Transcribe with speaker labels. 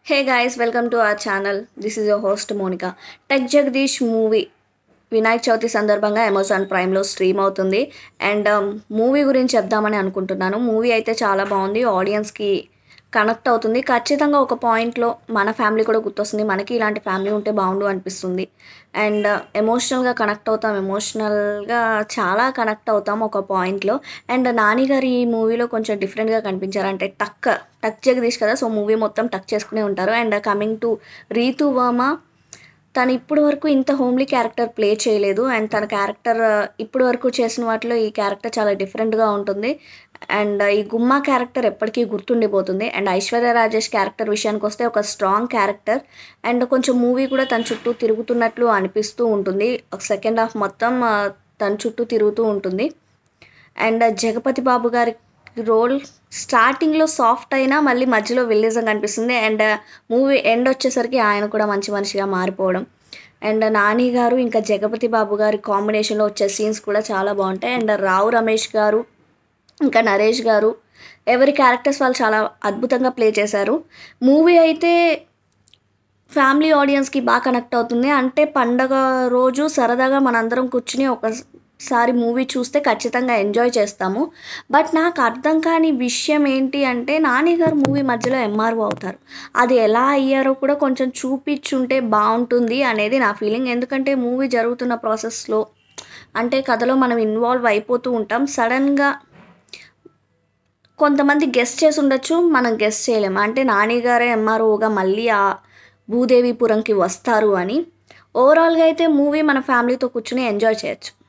Speaker 1: hey guys welcome to our channel this is your host Monica tech Jagadish movie Vinayaka Chavithi సందర్భంగా Amazon ప్రైమ్లో stream అవుతుంది and movie గురించి చెప్దామని అనుకుంటున్నాను మూవీ అయితే చాలా బాగుంది ఆడియన్స్కి కనెక్ట్ అవుతుంది ఖచ్చితంగా ఒక పాయింట్లో మన ఫ్యామిలీ కూడా గుర్తొస్తుంది మనకి ఇలాంటి ఫ్యామిలీ ఉంటే బాగుండు అనిపిస్తుంది అండ్ ఎమోషనల్గా కనెక్ట్ అవుతాం ఎమోషనల్గా చాలా కనెక్ట్ అవుతాం ఒక పాయింట్లో అండ్ నాని గారు ఈ మూవీలో కొంచెం డిఫరెంట్గా కనిపించారు అంటే టక్ టక్ జగదీష్ కదా సో మూవీ మొత్తం టక్ చేసుకునే ఉంటారు and coming to Ritu Varma తను ఇప్పటి వరకు ఇంత హోమ్లీ క్యారెక్టర్ ప్లే చేయలేదు అండ్ తన క్యారెక్టర్ ఇప్పటి వరకు చేసిన వాటిలో ఈ క్యారెక్టర్ చాలా డిఫరెంట్గా ఉంటుంది అండ్ ఈ గుమ్మా క్యారెక్టర్ ఎప్పటికీ గుర్తుండిపోతుంది అండ్ ఐశ్వర్య రాజేష్ క్యారెక్టర్ విషయానికి వస్తే ఒక స్ట్రాంగ్ క్యారెక్టర్ అండ్ కొంచెం మూవీ కూడా తన చుట్టూ తిరుగుతున్నట్లు అనిపిస్తూ ఉంటుంది ఒక సెకండ్ హాఫ్ మొత్తం ఆ, తన చుట్టూ తిరుగుతూ ఉంటుంది అండ్ జగపతి బాబు గారి రోల్ స్టార్టింగ్లో సాఫ్ట్ అయినా మళ్ళీ మధ్యలో విల్లేజం కనిపిస్తుంది అండ్ మూవీ ఎండ్ వచ్చేసరికి ఆయన కూడా మంచి మనిషిగా మారిపోవడం అండ్ నాని గారు ఇంకా జగపతి బాబు గారి కాంబినేషన్లో వచ్చే సీన్స్ కూడా చాలా బాగుంటాయి అండ్ రావు రమేష్ గారు ఇంకా నరేష్ గారు ఎవరి క్యారెక్టర్స్ వాళ్ళు చాలా అద్భుతంగా ప్లే చేశారు మూవీ అయితే ఫ్యామిలీ ఆడియన్స్కి బాగా కనెక్ట్ అవుతుంది అంటే పండగ రోజు సరదాగా మనందరం కూర్చుని ఒకసారి మూవీ చూస్తే ఖచ్చితంగా ఎంజాయ్ చేస్తాము బట్ నాకు అర్థం కాని విషయం ఏంటి అంటే నాని గారు మూవీ మధ్యలో ఎంఆర్ఓ అవుతారు అది ఎలా అయ్యారో కూడా కొంచెం చూపించుంటే బాగుంటుంది అనేది నా ఫీలింగ్ ఎందుకంటే మూవీ జరుగుతున్న ప్రాసెస్లో అంటే కథలో మనం ఇన్వాల్వ్ అయిపోతూ ఉంటాం సడన్గా కొంతమంది గెస్ట్ చేసి ఉండొచ్చు మనం గెస్ట్ చేయలేము అంటే నానిగారే ఎంఆర్ఓగా మళ్ళీ ఆ భూదేవిపురంకి వస్తారు అని ఓవరాల్గా అయితే మూవీ మన ఫ్యామిలీతో కూర్చుని ఎంజాయ్ చేయొచ్చు